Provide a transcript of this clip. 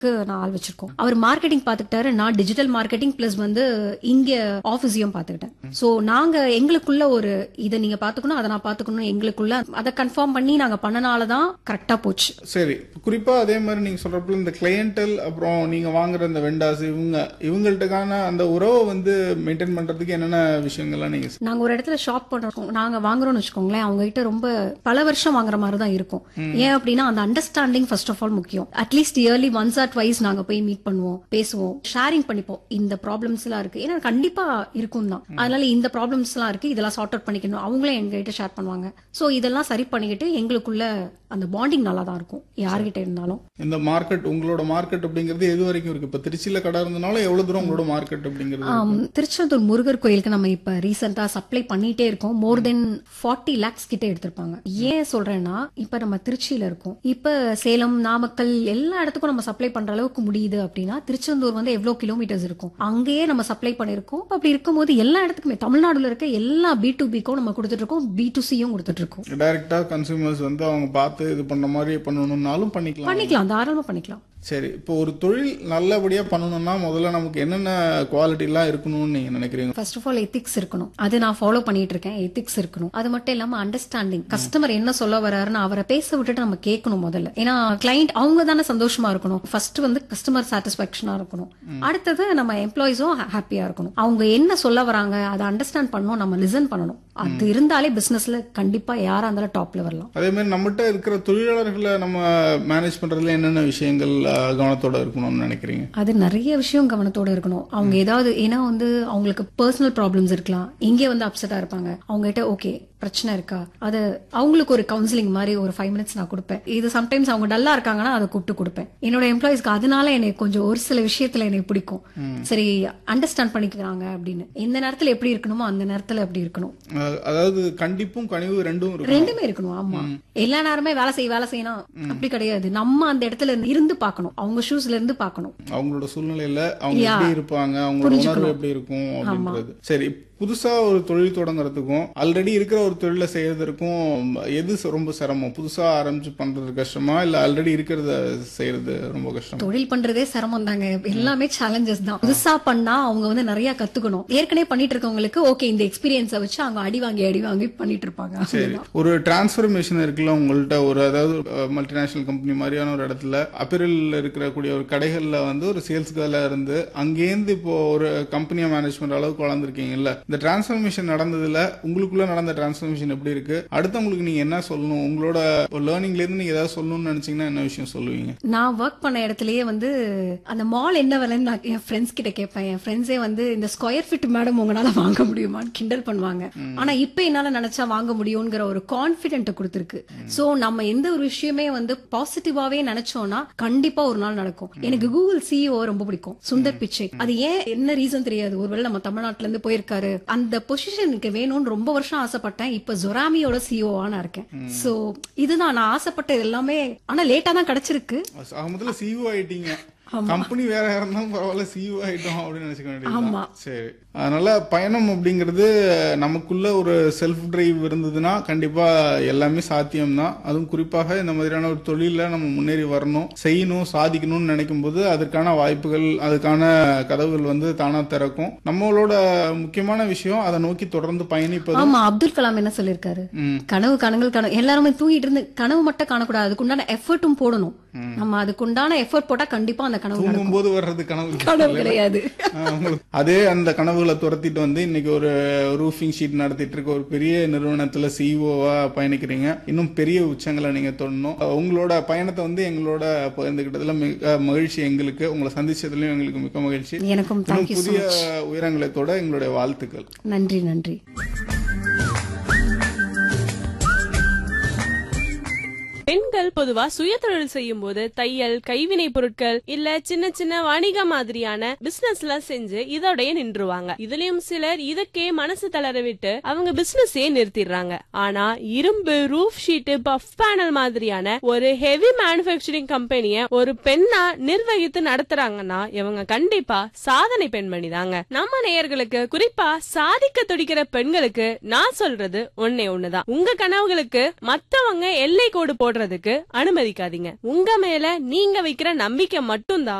நான் ஆள் வச்சிருக்கோம் அவர் மார்க்கெட்டிங் பாத்துக்கிட்டாரு நான் டிஜிட்டல் மார்க்கெட்டிங் பிளஸ் வந்து இங்க ஆபீஸையும் பாத்துக்கிட்டேன் சோ நாங்க எங்களுக்குள்ள ஒரு இதை நீங்க பாத்துக்கணும் அதை நான் பாத்துக்கணும் எங்களுக்குள்ள அதை கன்ஃபார்ம் பண்ணி நாங்க பண்ணனாலதான் கரெக்டா போச்சு சரி குறிப்பா அதே மாதிரி நீங்க சொல்றப்ப இந்த கிளையண்டல் அப்புறம் நீங்க வாங்குற இந்த வெண்டாஸ் இவங்க இவங்கள்ட்டக்கான அந்த உறவை வந்து மெயின்டைன் பண்றதுக்கு என்னென்ன விஷயங்கள்லாம் நீங்க நாங்க ஒரு இடத்துல ஷாப் பண்றோம் நாங்க வாங்குறோம்னு வச்சுக்கோங்களேன் அவங்க கிட்ட ரொம்ப பல வருஷம் வாங்குற மாதிரி தான் இருக்கும் ஏன் அப்படின்னா அந்த அண்டர்ஸ்டாண்டிங் ஃபர்ஸ்ட் ஆஃப் ஆல் முக்கியம் at least yearly once or twice நாங்க போய் மீட் பண்ணுவோம் பேசுவோம் ஷேரிங் பண்ணிப்போம் இந்த ப்ராப்ளம்ஸ் எல்லாம் இருக்கு ஏன்னா கண்டிப்பா இருக்கும் தான் அதனால இந்த ப்ராப்ளம்ஸ் எல்லாம் இருக்கு இதெல்லாம் சார்ட் அவுட் பண்ணிக்கணும் அவங்களே எங்க கிட்ட ஷேர் பண்ணுவாங்க சோ இதெல்லாம் சரி பண்ணிக்கிட்டு எங்களுக்குள்ள அந்த பாண்டிங் நல்லா தான் இருக்கும் யார்கிட்ட இருந்தாலும் இந்த மார்க்கெட் உங்களோட மார்க்கெட் அப்படிங்கிறது எது வரைக்கும் இருக்கு இப்ப திருச்சியில கடை இருந்தனால எவ்வளவு தூரம் உங்களோட மார்க்கெட் அப்படிங்கிறது ஆம், திருச்செந்தூர் முருகர் கோயிலுக்கு நம்ம இப்ப ரீசெண்டா சப்ளை பண்ணிட்டே இருக்கோம் மோர் தென் ஃபார்ட்டி லேக்ஸ் கிட்ட எடுத்திருப்பாங்க ஏன் சொல்றேன்னா இப்ப நம்ம திருச்சியில இருக்கோம் இப்ப சேலம் நாமக்கல் எல்லா இடத்துக்கும் நம்ம சப்ளை பண்ற அளவுக்கு முடியுது அப்படின்னா திருச்செந்தூர் வந்து எவ்வளவு கிலோமீட்டர்ஸ் இருக்கும் அங்கேயே நம்ம சப்ளை பண்ணிருக்கோம் அப்படி இருக்கும்போது எல்லா இடத்துக்குமே தமிழ்நாடுல இருக்க எல்லா பி டு பிக்கும் நம்ம கொடுத்துட்டு இருக்கோம் பி டு சியும் கொடுத்துட்டு இருக்கோம் டைரக்டா கன்சூமர்ஸ் வந்து அவங்க பார்த்து இது பண்ண மாதிரி பண்ணணும்னாலும் பண்ணிக்கலாம் பண்ணிக்கலாம் தாராளமா பண்ணிக்கலாம் சரி இப்போ ஒரு தொழில் நல்லபடியா பண்ணணும்னா முதல்ல நமக்கு என்னென்ன குவாலிட்டி எல்லாம் இருக்கணும்னு நீங்க நினைக்கிறீங்க ஃபர்ஸ்ட் ஆஃப் ஆல் எத்திக்ஸ் இருக்கணும் அது நான் ஃபாலோ பண்ணிட்டு இருக்கேன் எத்திக்ஸ் இருக்கணும் அது மட்டும் இல்லாம அண்டர்ஸ்டாண்டிங் கஸ்டமர் என்ன சொல்ல வராருன்னு அவரை பேச விட்டுட்டு நம்ம கேட்கணும் முதல்ல ஏன்னா கிளைண்ட் அவங்க தானே சந்தோஷமா இருக்கணும் ஃபர்ஸ்ட் வந்து கஸ்டமர் சாட்டிஸ்பாக்சனா இருக்கணும் அடுத்தது நம்ம எம்ப்ளாயிஸும் ஹாப்பியா இருக்கணும் அவங்க என்ன சொல்ல வராங்க அதை அண்டர்ஸ்டாண்ட் பண்ணணும் நம்ம லிசன் பண்ணணும் அது இருந்தாலே பிசினஸ்ல கண்டிப்பா யாரா இருந்தாலும் டாப்ல வரலாம் அதே மாதிரி நம்மகிட்ட இருக்கிற தொழிலாளர்களை நம்ம மேனேஜ் பண்றதுல என்னென்ன விஷயங்கள் அஹ், கவனத்தோட இருக்கணும்னு நினைக்கிறீங்க அது நிறைய விஷயம் கவனத்தோட இருக்கணும் அவங்க ஏதாவது ஏன்னா வந்து அவங்களுக்கு பர்சனல் ப்ராப்ளம்ஸ் இருக்கலாம் இங்கே வந்து அப்செட்டா இருப்பாங்க அவங்க கிட்ட ஓகே பிரச்சனை இருக்கா அது அவங்களுக்கு ஒரு கவுன்சிலிங் மாதிரி ஒரு ஃபைவ் மினிட்ஸ் நான் கொடுப்பேன் இது சம்டைம்ஸ் அவங்க டல்லா இருக்காங்கன்னா அதை கூப்பிட்டு கொடுப்பேன் என்னோட எம்ப்ளாயிஸ்க்கு அதனால எனக்கு கொஞ்சம் ஒரு சில விஷயத்துல எனக்கு பிடிக்கும் சரி அண்டர்ஸ்டாண்ட் பண்ணிக்கிறாங்க அப்படின்னு எந்த நேரத்துல எப்படி இருக்கணுமோ அந்த நேரத்துல அப்படி இருக்கணும் அஹ், அதாவது கண்டிப்பும் கனிவு ரெண்டும் இருக்கும் ரெண்டுமே இருக்கணும் ஆமா எல்லா நேரமே வேலை செய் வேலை செய்யணும் அப்படி கிடையாது நம்ம அந்த இடத்துல இருந்து பார்க்கணும் அவங்க ஷூஸ்ல இருந்து பார்க்கணும் அவங்களோட சூழ்நிலையில அவங்க எப்படி இருப்பாங்க அவங்களோட உணர்வு எப்படி இருக்கும் அப்படின்றது சரி புதுசா ஒரு தொழில் தொடங்குறதுக்கும் ஆல்ரெடி இருக்கிற ஒரு தொழிலை செய்யறதுக்கும் எது ச- ரொம்ப சிரமம் புதுசா ஆரம்பிச்சு பண்றது கஷ்டமா இல்ல ஆல்ரெடி இருக்கிறத செய்யறது ரொம்ப கஷ்டம் தொழில் பண்றதே சிரமம் தாங்க எல்லாமே சேலஞ்சஸ் தான் புதுசா பண்ணா அவங்க வந்து நிறைய கத்துக்கணும் ஏற்கனவே பண்ணிட்டு இருக்கவங்களுக்கு ஓகே இந்த எக்ஸ்பீரியன்ஸை வச்சு அவங்க அடி வாங்கி அடி வாங்கி பண்ணிட்டு இருப்பாங்க சரி ஒரு டிரான்ஸ்ஃபர்மேஷன் இருக்குல்ல உங்கள்ட்ட ஒரு அதாவது மல்டிநேஷனல் கம்பெனி மாதிரியான ஒரு இடத்துல அப்பிரல் இருக்கக்கூடிய ஒரு கடைகள்ல வந்து ஒரு சேல்ஸ் கேர்ல இருந்து அங்கேருந்து இப்போ ஒரு கம்பெனியை மேனேஜ் பண்ற அளவுக்கு வளர்ந்துருக்கீங்கல்ல இந்த டிரான்ஸ்ஃபர்மேஷன் நடந்ததுல உங்களுக்குள்ள நடந்த டிரான்ஸ்ஃபர்மேஷன் எப்படி இருக்கு அடுத்தவங்களுக்கு நீங்க என்ன சொல்லணும் உங்களோட லேர்னிங்ல இருந்து நீங்க ஏதாவது சொல்லணும்னு நினைச்சீங்கன்னா என்ன விஷயம் சொல்லுவீங்க நான் ஒர்க் பண்ண இடத்துலயே வந்து அந்த மால் என்ன விலைன்னு நான் என் ஃப்ரெண்ட்ஸ் கிட்ட கேட்பேன் என் ஃப்ரெண்ட்ஸே வந்து இந்த ஸ்கொயர் ஃபீட் மேடம் உங்களால வாங்க முடியுமான்னு கிண்டல் பண்ணுவாங்க ஆனா இப்ப என்னால நினைச்சா வாங்க முடியுங்கிற ஒரு கான்பிடென்ட் கொடுத்துருக்கு சோ நம்ம எந்த ஒரு விஷயமே வந்து பாசிட்டிவாவே நினைச்சோம்னா கண்டிப்பா ஒரு நாள் நடக்கும் எனக்கு கூகுள் சிஇஓ ரொம்ப பிடிக்கும் சுந்தர் பிச்சை அது ஏன் என்ன ரீசன் தெரியாது ஒருவேளை நம்ம தமிழ்நாட்டுல இருந்து போயிருக்காரு அந்த பொசிஷனுக்கு வேணும்னு ரொம்ப வருஷம் ஆசைப்பட்டேன் இப்ப ஜொராமியோட சிஓவா நான் இருக்கேன் சோ இதுதான் நான் ஆசைப்பட்டது எல்லாமே ஆனா லேட்டா தான் கிடைச்சிருக்கு ஆகமத்துல சிஇஓ ஆயிட்டீங்க கம்பெனி வேற இருந்தாலும் பரவாயில்ல சிஇஓ ஆயிட்டோம் அப்படின்னு நினைச்சுக்க ஆமா. வேண்டியது சரி அதனால பயணம் அப்படிங்கிறது நமக்குள்ள ஒரு செல்ஃப் டிரைவ் இருந்ததுன்னா கண்டிப்பா எல்லாமே சாத்தியம்தான் அதுவும் குறிப்பாக இந்த மாதிரியான ஒரு தொழில நம்ம முன்னேறி வரணும் செய்யணும் சாதிக்கணும்னு நினைக்கும் போது அதற்கான வாய்ப்புகள் அதுக்கான கதவுகள் வந்து தானா திறக்கும் நம்மளோட முக்கியமான விஷயம் அதை நோக்கி தொடர்ந்து பயணிப்பது ஆமா அப்துல் கலாம் என்ன சொல்லிருக்காரு ம். கனவு கனங்கள் கனவு எல்லாருமே தூங்கிட்டு இருந்து கனவு மட்டும் காணக்கூடாது அதுக்குண்டான எஃபர்ட்டும் போடணும் நம்ம அதுக்குண்டான எஃபர்ட் போட்டா கண்டிப்பா அந்த கனவு நடக்கும். தூங்கும் போது வர்றது கனவு கனவு கிடையாது ஆஹ் உங்களுக்கு அதே அந்த கனவுகளை துரத்திட்டு வந்து இன்னைக்கு ஒரு ரூஃபிங் ஷீட் நடத்திட்டு இருக்க ஒரு பெரிய நிறுவனத்துல சிஇஓவா பயணிக்கிறீங்க இன்னும் பெரிய உச்சங்களை நீங்க தொடணும் அஹ் உங்களோட பயணத்தை வந்து எங்களோட பகிர்ந்துகிட்டதுல மிக மகிழ்ச்சி எங்களுக்கு உங்களை சந்திச்சதுலயும் எங்களுக்கு மிக்க மகிழ்ச்சி எனக்கும் இன்னும் தேங்க்யூ புதிய உயரங்களை தொட எங்களுடைய வாழ்த்துக்கள் நன்றி நன்றி பெண்கள் பொதுவா சுய தொழில் செய்யும் போது தையல் கைவினை பொருட்கள் இல்ல சின்ன சின்ன வணிக மாதிரியான பிசினஸ் எல்லாம் செஞ்சு இதோடய நின்றுவாங்க இதுலயும் சிலர் இதுக்கே மனசு தளர விட்டு அவங்க பிசினஸே நிறுத்திடுறாங்க ஆனா இரும்பு ரூஃப் ஷீட் பஃப் பேனல் மாதிரியான ஒரு ஹெவி மேனுபேக்சரிங் கம்பெனிய ஒரு பெண்ணா நிர்வகித்து நடத்துறாங்கன்னா இவங்க கண்டிப்பா சாதனை பெண்மணி தாங்க நம்ம நேயர்களுக்கு குறிப்பா சாதிக்க துடிக்கிற பெண்களுக்கு நான் சொல்றது ஒன்னே ஒண்ணுதான் உங்க கனவுகளுக்கு மத்தவங்க எல்லை கோடு போடுறதுக்கு அனுமதிக்காதீங்க உங்க மேல நீங்க வைக்கிற நம்பிக்கை மட்டும்தான்